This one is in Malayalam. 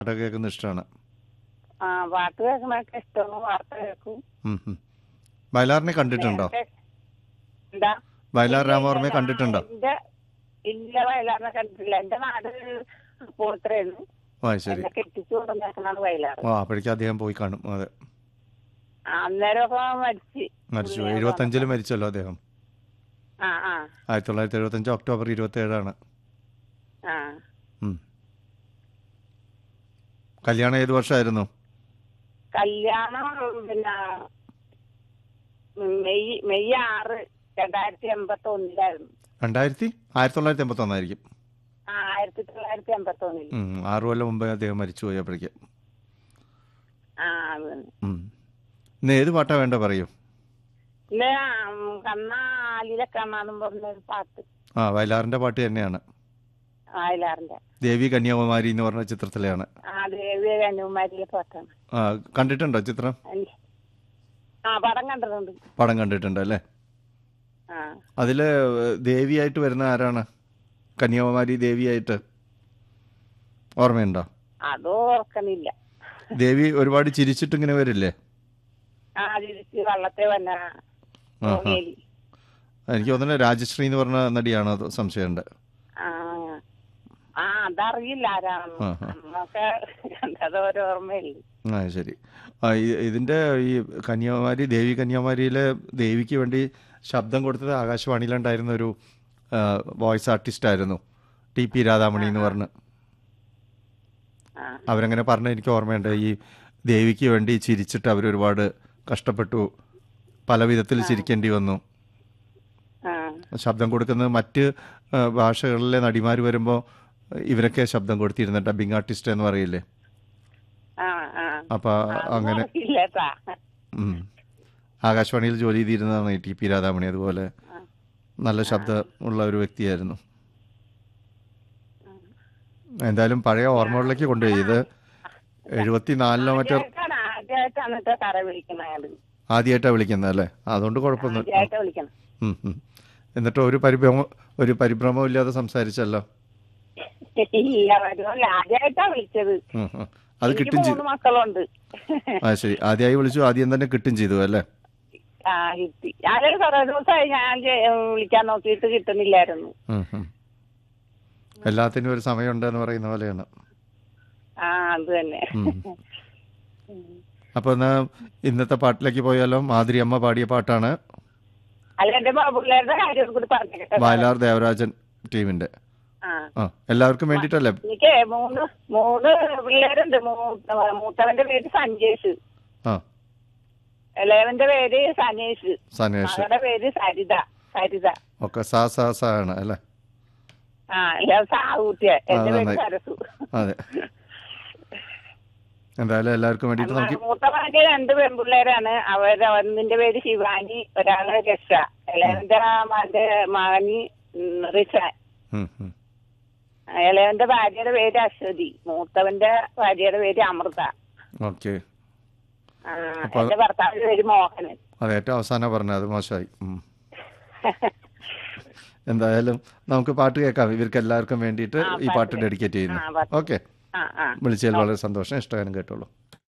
പാട്ടൊക്കെ കേൾക്കുന്ന ഇഷ്ടമാണ് ആ പാട്ട് കേൾക്കണൊക്കെ ഇഷ്ടമാണ് വാർത്ത കേൾക്കും ഉം, ഉം. വയലാറിനെ കണ്ടിട്ടുണ്ടോ എന്താ വയലാർ രാമവർമ്മയെ കണ്ടിട്ടുണ്ടോ എന്റെ ഇല്ല വയലാറിനെ കണ്ടിട്ടില്ല എന്റെ നാട് പോത്രയായിരുന്നു ആ ശരി എന്നെ കെട്ടിച്ചു കൊണ്ടുവന്നേക്കണാണ് വയലാർ ഓ അപ്പോഴേക്കും അദ്ദേഹം പോയി കാണും അതെ ആ, അന്നേരമൊക്കെ മരിച്ച് മരിച്ചു പുള്ളി എഴുപത്തഞ്ചില് മരിച്ചല്ലോ അദ്ദേഹം ആ ആ ആയിരത്തി തൊള്ളായിരത്തി എഴുപത്തഞ്ച് ഒക്ടോബർ ഇരുപത്തി ഏഴാണ് ആ കല്യാണം ഏത് വർഷമായിരുന്നു കല്യാണം പിന്നെ മെയ് മെയ് ആറ് രണ്ടായിരത്തി എൺപത്തി ഒന്നിലായിരുന്നു രണ്ടായിരത്തി ആയിരത്തി തൊള്ളായിരത്തി എൺപത്തി ഒന്നായിരിക്കും ആ ആയിരത്തി തൊള്ളായിരത്തി എൺപത്തി ഒന്നിൽ ഉം, ആറു കൊല്ലം മുമ്പേ അദ്ദേഹം മരിച്ചു പോയി അപ്പോഴേക്കും ആ അത് തന്നെ ഉം. ഇന്ന് ഏത് പാട്ടാ വേണ്ട പറയൂ ഇല്ല കണ്ണാലിലെ കണ്ണാന്നും പറഞ്ഞൊരു പാട്ട് ആ വയലാറിന്റെ പാട്ട് തന്നെയാണ് വയലാറിന്റെ ദേവി കന്യാകുമാരി എന്ന് പറഞ്ഞ ചിത്രത്തിലെയാണ് ആ ദേവിയ കന്യാകുമാരിയിലെ പാട്ടാണ് ആ കണ്ടിട്ടുണ്ടോ ചിത്രം അനി- ആ പടം കണ്ടിട്ടുണ്ട് പടം കണ്ടിട്ടുണ്ട് അല്ലേ ആ അതില് ദേവിയായിട്ട് വരുന്ന ആരാണ് കന്യാകുമാരി ദേവിയായിട്ട് ഓർമ്മയുണ്ടോ അതോ ഓർക്കണില്ല ദേവി ഒരുപാട് ചിരിച്ചിട്ട് ഇങ്ങനെ വരില്ലേ ആ തിരിച്ച് വള്ളത്തെ വന്ന ആഹാ. തോണിയേലി. എനിക്ക് തോന്നുന്നു രാജശ്രീ എന്ന് പറഞ്ഞ നടിയാണോ അത് സംശയമുണ്ട് ആ ആ അതറിയില്ല ആരാണെന്ന് ആഹാ. അന്നൊക്കെ കണ്ടത് ഒരു ഓർമ്മയില്ല ആ ശരി ആ ഇ- ഇതിന്റെ ഈ കന്യാകുമാരി ദേവി കന്യാകുമാരിയിലെ ദേവിക്ക് വേണ്ടി ശബ്ദം കൊടുത്തത് ആകാശവാണിയിലുണ്ടായിരുന്ന ഒരു വോയിസ് ആർട്ടിസ്റ്റ് ആയിരുന്നു ടി പി രാധാമണി എന്ന് പറഞ്ഞ് ആ അവരങ്ങനെ പറഞ്ഞ എനിക്ക് ഓർമ്മയുണ്ട് ഈ ദേവിക്ക് വേണ്ടി ചിരിച്ചിട്ട് അവർ ഒരുപാട് കഷ്ടപ്പെട്ടു പല വിധത്തിൽ ചിരിക്കേണ്ടി വന്നു ആ ശബ്ദം കൊടുക്കുന്നത് മറ്റ് ആ, ഭാഷകളിലെ നടിമാർ വരുമ്പോൾ ഇവരൊക്കെ ശബ്ദം കൊടുത്തിരുന്ന ഡബിങ് ആർട്ടിസ്റ്റ് എന്ന് പറയില്ലേ ആ ആ അപ്പം അങ്ങനെ അറിയില്ല കേട്ടാ ഉം. ആകാശവാണിയിൽ ജോലി ചെയ്തിരുന്നതാണ് ഈ ടി പി രാധാമണി അതുപോലെ നല്ല ശബ്ദമുള്ള ഒരു വ്യക്തിയായിരുന്നു എന്തായാലും പഴയ ഓർമ്മകളിലേക്ക് കൊണ്ടുപോയി ഇത് എഴുപത്തിനാലിലോ മറ്റോ ആദ്യമായിട്ടാണ് ആദ്യമായിട്ടാണ് കേട്ടോ കറ വിളിക്കണ അയാള് ആദ്യമായിട്ടാണ് വിളിക്കുന്നത് അല്ലേ അതുകൊണ്ട് കുഴപ്പമൊന്നും ആദ്യമായിട്ട് വിളിക്കണം ഉം, ഉം. എന്നിട്ട് ഒരു പരിഭ്രമം ഒരു പരിഭ്രമവും ഇല്ലാതെ സംസാരിച്ചല്ലോ ഇല്ല വരുമല്ല ആദ്യമായിട്ടാ വിളിച്ചത് ഉം, ഉം. അത് എനിക്ക് കിട്ടും ചെയ്തു മൂന്ന് മക്കളുണ്ട് ആ ശരി ആദ്യമായി വിളിച്ചു ആദ്യം തന്നെ കിട്ടും ചെയ്തു അല്ലേ ആ കിട്ടി ഞാനൊരു കുറേ ദിവസമായി ഞാൻ ചെ- വിളിക്കാൻ നോക്കിയിട്ട് കിട്ടുന്നില്ലായിരുന്നു ഉം, ഉം. എല്ലാത്തിനും ഒരു സമയമുണ്ട് എന്ന് പറയുന്ന പോലെയാണ് ആ അത് തന്നെ ഉം. അപ്പൊ എന്നാ ഇന്നത്തെ പാട്ടിലേക്ക് പോയാലോ മാതിരി അമ്മ പാടിയ പാട്ടാണ് അല്ല എന്റെ പിള്ളേരുടെ കാര്യം കൂടി പറഞ്ഞേക്കട്ടെ വയലാർ ദേവരാജൻ ടീമിന്റെ ആ ആ എല്ലാവർക്കും വേണ്ടിയിട്ടല്ലേ എനിക്ക് മൂന്ന് മൂന്ന് പിള്ളേരുണ്ട് മൂത്ത മൂത്തവന്റെ പേര് സഞ്ജേഷ് ആ ഇളയവന്റെ പേര് സനേഷ് സനേഷ് മകളുടെ പേര് സരിത സരിത ഒക്കെ സാ സാ സാ ആണ് അല്ലേ ആ എല്ലാം സാഹൂട്ടിയ എന്റെ ആ, പേര് നന്നായി. സരസു അതെ എന്തായാലും എല്ലാവർക്കും വേണ്ടിയിട്ട് നമുക്ക് മൂത്തവന്റെ രണ്ട് പെൺപിള്ളേരാണ് അവര് ഒന്നിന്റെ പേര് ശിവാനി ഒരാള് രക്ഷ ഇളയവന്റെ മകന്റെ മകനി ഉം, റിഷാൻ ഉം, ഉം. ഇളയവന്റെ ഭാര്യയുടെ പേര് അശ്വതി മൂത്തവന്റെ ഭാര്യയുടെ പേര് അമൃത ഓക്കെ ആ, അപ്പൊ- എന്റെ ഭർത്താവിന്റെ പേര് മോഹനൻ അത് ഏറ്റവും അവസാനം പറഞ്ഞത് അത് മോശമായി ഉം. എന്തായാലും നമുക്ക് പാട്ട് കേൾക്കാം ഇവർക്ക് എല്ലാവർക്കും വേണ്ടിയിട്ട് ആ, ഈ പാട്ട് പാട്ട് ഡെഡിക്കേറ്റ് ചെയ്യുന്നു ആ, പാട്ട്. ഓക്കെ ആ ആ വിളിച്ചതിൽ വളരെ സന്തോഷം ഇഷ്ടകാരം കേട്ടോളൂ